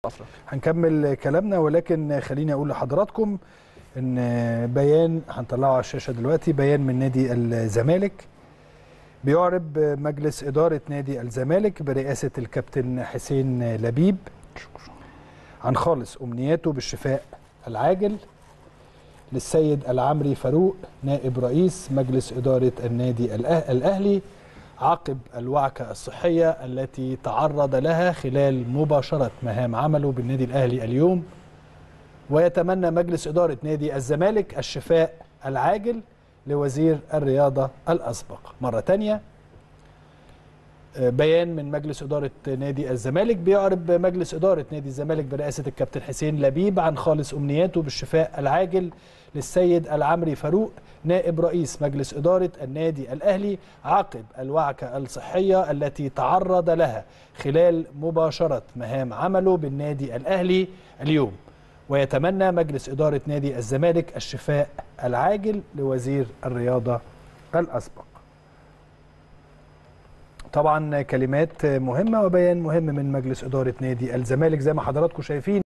افريقيا هنكمل كلامنا ولكن خليني اقول لحضراتكم ان بيان هنطلعه على الشاشه دلوقتي بيان من نادي الزمالك بيعرب مجلس اداره نادي الزمالك برئاسه الكابتن حسين لبيب عن خالص امنياته بالشفاء العاجل للسيد العمري فاروق نائب رئيس مجلس اداره النادي الأه- الاهلي عقب الوعكه الصحيه التي تعرض لها خلال مباشره مهام عمله بالنادي الاهلي اليوم ويتمنى مجلس اداره نادي الزمالك الشفاء العاجل لوزير الرياضه الاسبق مره تانية بيان من مجلس إدارة نادي الزمالك بيعرب مجلس إدارة نادي الزمالك برئاسة الكابتن حسين لبيب عن خالص أمنياته بالشفاء العاجل للسيد العمري فاروق نائب رئيس مجلس إدارة النادي الأهلي عقب الوعكة الصحية التي تعرض لها خلال مباشرة مهام عمله بالنادي الأهلي اليوم ويتمنى مجلس إدارة نادي الزمالك الشفاء العاجل لوزير الرياضة الأسبق طبعا كلمات مهمة وبيان مهم من مجلس إدارة نادي الزمالك زي ما حضراتكم شايفين